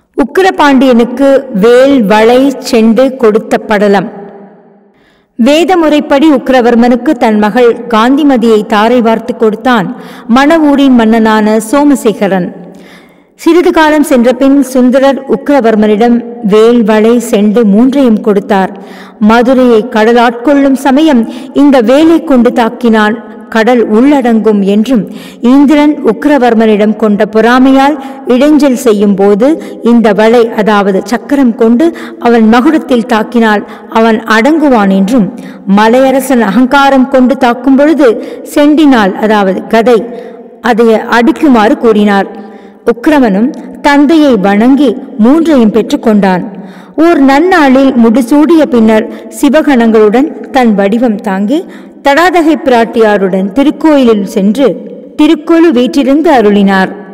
உக்கிரபாண்டியனுக்கு வேல் வளை செண்டு கொடுத்த படலம் வேத முறைப்படி உக்கிரவர்மனுக்கு தன் மகள் காந்திமதியை தாரை வார்த்து கொடுத்தான் மணவூரின் மன்னனான சோமசேகரன் சிறிது காலம் சென்ற பின் சுந்தரர் உக்கிரவர்மனிடம் வேல் வளை செண்டு மூன்றையும் கொடுத்தார் மதுரையை கடல் ஆட்கொள்ளும் சமயம் இந்த வேலை கொண்டு தாக்கினால் கடல் உள்ளடங்கும் என்றும் இந்திரன் உக்கிரவர்மனிடம் கொண்ட பொறாமையால் இடைஞ்சல் செய்யும் போது இந்த வளை அதாவது சக்கரம் கொண்டு அவன் மகுடத்தில் தாக்கினால் அவன் அடங்குவான் என்றும் மலையரசன் அகங்காரம் கொண்டு தாக்கும் பொழுது செண்டினால் அதாவது கதை அதை அடிக்குமாறு கூறினார் உக்கிரமனும் தந்தையை வணங்கி மூன்றையும் பெற்றுக்கொண்டான் ஓர் நன்னாளில் முடிசூடிய பின்னர் சிவகணங்களுடன் தன் வடிவம் தாங்கி தடாதகை பிராட்டியாருடன் திருக்கோயிலில் சென்று திருக்கொழு வீற்றிருந்து அருளினார்